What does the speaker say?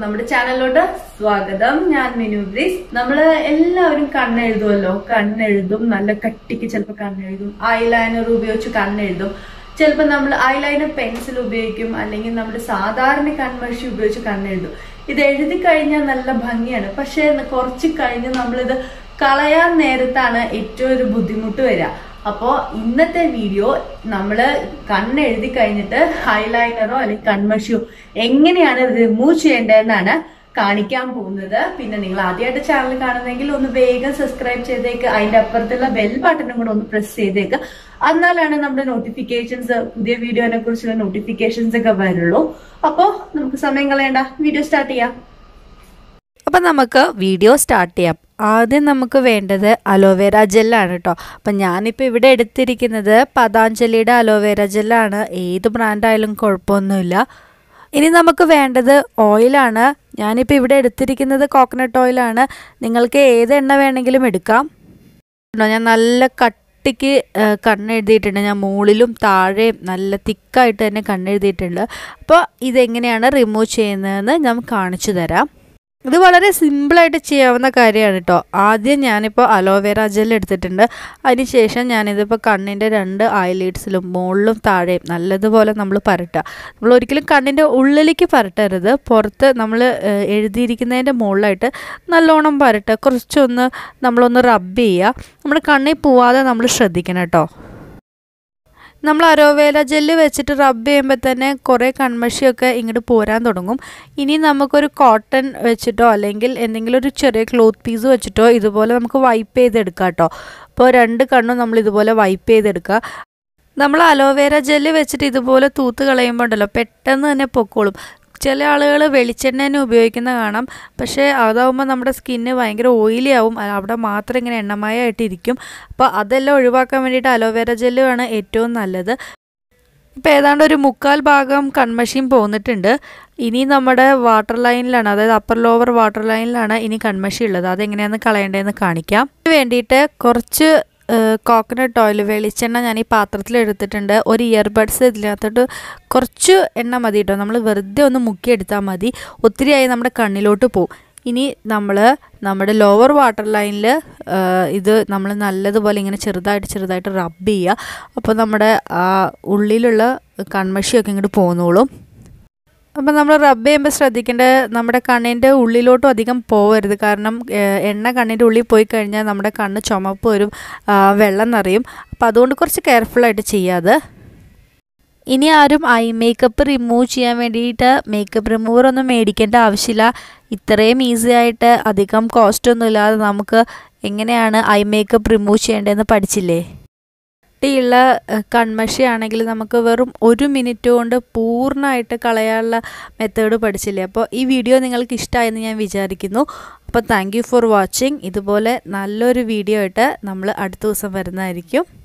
നമ്മുടെ ചാനലിലോട്ട് സ്വാഗതം ഞാൻ മിനു ബ്രീസ് നമ്മള് എല്ലാവരും കണ്ണെഴുതുമല്ലോ കണ്ണെഴുതും നല്ല കട്ടിക്ക് ചിലപ്പോൾ കണ്ണെഴുതും ഐലൈനർ ഉപയോഗിച്ച് കണ്ണെഴുതും ചിലപ്പോൾ നമ്മൾ ഐലൈനർ പെൻസിൽ ഉപയോഗിക്കും അല്ലെങ്കിൽ നമ്മൾ സാധാരണ കൺമഷി ഉപയോഗിച്ച് കണ്ണെഴുതും ഇത് എഴുതി കഴിഞ്ഞാൽ നല്ല ഭംഗിയാണ് പക്ഷെ കുറച്ച് കഴിഞ്ഞ് നമ്മളിത് കളയാൻ നേരത്താണ് ഏറ്റവും ഒരു ബുദ്ധിമുട്ട് വരിക അപ്പോ ഇന്നത്തെ വീഡിയോ നമ്മള് കണ്ണെഴുതി കഴിഞ്ഞിട്ട് ഹൈലൈനറോ അല്ലെങ്കിൽ കൺമഷിയോ എങ്ങനെയാണ് റിമൂവ് ചെയ്യേണ്ടതെന്നാണ് കാണിക്കാൻ പോകുന്നത് പിന്നെ നിങ്ങൾ ആദ്യമായിട്ട് ചാനൽ കാണുന്നെങ്കിൽ ഒന്ന് വേഗം സബ്സ്ക്രൈബ് ചെയ്തേക്ക് അതിന്റെ അപ്പുറത്തുള്ള ബെൽ ബട്ടണും കൂടെ ഒന്ന് പ്രസ് ചെയ്തേക്ക് എന്നാലാണ് നമ്മുടെ നോട്ടിഫിക്കേഷൻസ് പുതിയ വീഡിയോനെ കുറിച്ചുള്ള നോട്ടിഫിക്കേഷൻസ് ഒക്കെ വരുള്ളൂ അപ്പോ നമുക്ക് സമയം കളയണ്ട വീഡിയോ സ്റ്റാർട്ട് ചെയ്യാം അപ്പം നമുക്ക് വീഡിയോ സ്റ്റാർട്ട് ചെയ്യാം ആദ്യം നമുക്ക് വേണ്ടത് അലോവേര ജെല്ലാണ് കേട്ടോ അപ്പം ഞാനിപ്പോൾ ഇവിടെ എടുത്തിരിക്കുന്നത് പതാഞ്ജലിയുടെ അലോവേര ജെല്ലാണ് ഏത് ബ്രാൻഡായാലും കുഴപ്പമൊന്നുമില്ല ഇനി നമുക്ക് വേണ്ടത് ഓയിലാണ് ഞാനിപ്പോൾ ഇവിടെ എടുത്തിരിക്കുന്നത് കോക്കനട്ട് ഓയിലാണ് നിങ്ങൾക്ക് ഏത് എണ്ണ വേണമെങ്കിലും എടുക്കാം കേട്ടോ ഞാൻ നല്ല കട്ടിക്ക് കണ്ണെഴുതിയിട്ടുണ്ട് ഞാൻ മുകളിലും താഴെയും നല്ല തിക്കായിട്ട് തന്നെ കണ്ണെഴുതിയിട്ടുണ്ട് അപ്പോൾ ഇതെങ്ങനെയാണ് റിമൂവ് ചെയ്യുന്നതെന്ന് ഞാൻ കാണിച്ചു തരാം ഇത് വളരെ സിമ്പിളായിട്ട് ചെയ്യാവുന്ന കാര്യമാണ് കേട്ടോ ആദ്യം ഞാനിപ്പോൾ അലോവേര ജെൽ എടുത്തിട്ടുണ്ട് അതിനുശേഷം ഞാനിതിപ്പോൾ കണ്ണിൻ്റെ രണ്ട് ഐലൈറ്റ്സിലും മുകളിലും താഴെയും നല്ലതുപോലെ നമ്മൾ പരട്ടുക നമ്മൾ ഒരിക്കലും കണ്ണിൻ്റെ ഉള്ളിലേക്ക് പരട്ടരുത് പുറത്ത് നമ്മൾ എഴുതിയിരിക്കുന്നതിൻ്റെ മുകളിലായിട്ട് നല്ലോണം പരട്ടുക കുറച്ചൊന്ന് നമ്മളൊന്ന് റബ്ബ് ചെയ്യുക നമ്മുടെ കണ്ണിൽ പോവാതെ നമ്മൾ ശ്രദ്ധിക്കണം കേട്ടോ നമ്മൾ അരോവേല ജെല്ല് വെച്ചിട്ട് റബ്ബ് ചെയ്യുമ്പോൾ തന്നെ കുറേ കൺമഷിയൊക്കെ ഇങ്ങോട്ട് പോരാൻ തുടങ്ങും ഇനി നമുക്കൊരു കോട്ടൺ വെച്ചിട്ടോ അല്ലെങ്കിൽ എന്തെങ്കിലും ഒരു ചെറിയ ക്ലോത്ത് പീസ് വെച്ചിട്ടോ ഇതുപോലെ നമുക്ക് വൈപ്പ് ചെയ്തെടുക്കാം കേട്ടോ അപ്പോൾ രണ്ട് കണ്ണും നമ്മൾ ഇതുപോലെ വൈപ്പ് ചെയ്തെടുക്കുക നമ്മൾ അലോവേര ജെല്ല് വെച്ചിട്ട് ഇതുപോലെ തൂത്ത് കളയുമ്പോൾ ഉണ്ടല്ലോ പെട്ടെന്ന് തന്നെ പൊക്കോളും ചില ആളുകൾ വെളിച്ചെണ്ണ തന്നെ ഉപയോഗിക്കുന്ന കാണാം പക്ഷേ അതാവുമ്പോൾ നമ്മുടെ സ്കിന്ന് ഭയങ്കര ഓയിലി ആവും അവിടെ മാത്രം ഇങ്ങനെ എണ്ണമയമായിട്ട് ഇരിക്കും അപ്പോൾ അതെല്ലാം ഒഴിവാക്കാൻ വേണ്ടിയിട്ട് അലോവേര ജെല്ലുമാണ് ഏറ്റവും നല്ലത് ഇപ്പോൾ ഏതാണ്ട് ഒരു മുക്കാൽ ഭാഗം കൺമഷിയും പോന്നിട്ടുണ്ട് ഇനി നമ്മുടെ വാട്ടർ ലൈനിലാണ് അതായത് അപ്പർ ലോവർ വാട്ടർ ലൈനിലാണ് ഇനി കൺമഷി ഉള്ളത് അതെങ്ങനെയാണെന്ന് കളയേണ്ടതെന്ന് കാണിക്കാം അതിന് വേണ്ടിയിട്ട് കുറച്ച് കോക്കനട്ട് ഓയിൽ വെളിച്ചെണ്ണ ഞാൻ ഈ പാത്രത്തിൽ എടുത്തിട്ടുണ്ട് ഒരു ഇയർബഡ്സ് ഇതിനകത്തോട്ട് കുറച്ച് എണ്ണ മതി കേട്ടോ നമ്മൾ വെറുതെ ഒന്ന് മുക്കിയെടുത്താൽ മതി ഒത്തിരിയായി നമ്മുടെ കണ്ണിലോട്ട് പോവും ഇനി നമ്മൾ നമ്മുടെ ലോവർ വാട്ടർ ലൈനിൽ ഇത് നമ്മൾ നല്ലതുപോലെ ഇങ്ങനെ ചെറുതായിട്ട് ചെറുതായിട്ട് റബ്ബ് ചെയ്യുക അപ്പോൾ നമ്മുടെ ആ ഉള്ളിലുള്ള കൺമഷിയൊക്കെ ഇങ്ങോട്ട് പോന്നോളും അപ്പം നമ്മൾ റബ്ബ് ചെയ്യുമ്പോൾ ശ്രദ്ധിക്കേണ്ടത് നമ്മുടെ കണ്ണിൻ്റെ ഉള്ളിലോട്ടും അധികം പോകരുത് കാരണം എണ്ണ കണ്ണിൻ്റെ ഉള്ളിൽ പോയി കഴിഞ്ഞാൽ നമ്മുടെ കണ്ണ് ചുമപ്പ് വരും വെള്ളം നിറയും അപ്പോൾ അതുകൊണ്ട് കുറച്ച് കെയർഫുള്ളായിട്ട് ചെയ്യാതെ ഇനി ആരും ഐ മേക്കപ്പ് റിമൂവ് ചെയ്യാൻ വേണ്ടിയിട്ട് മേക്കപ്പ് റിമൂവർ ഒന്നും മേടിക്കേണ്ട ആവശ്യമില്ല ഇത്രയും ഈസി ആയിട്ട് അധികം കോസ്റ്റ് ഒന്നും ഇല്ലാതെ നമുക്ക് എങ്ങനെയാണ് ഐ മേക്കപ്പ് റിമൂവ് ചെയ്യേണ്ടതെന്ന് പഠിച്ചില്ലേ കട്ടിയുള്ള കൺമഷി ആണെങ്കിൽ നമുക്ക് വെറും ഒരു മിനിറ്റ് കൊണ്ട് പൂർണ്ണമായിട്ട് കളയാനുള്ള മെത്തേഡ് പഠിച്ചില്ലേ അപ്പോൾ ഈ വീഡിയോ നിങ്ങൾക്ക് ഇഷ്ടമായെന്ന് ഞാൻ വിചാരിക്കുന്നു അപ്പോൾ താങ്ക് യു ഫോർ വാച്ചിങ് ഇതുപോലെ നല്ലൊരു വീഡിയോ ആയിട്ട് നമ്മൾ അടുത്ത ദിവസം വരുന്നതായിരിക്കും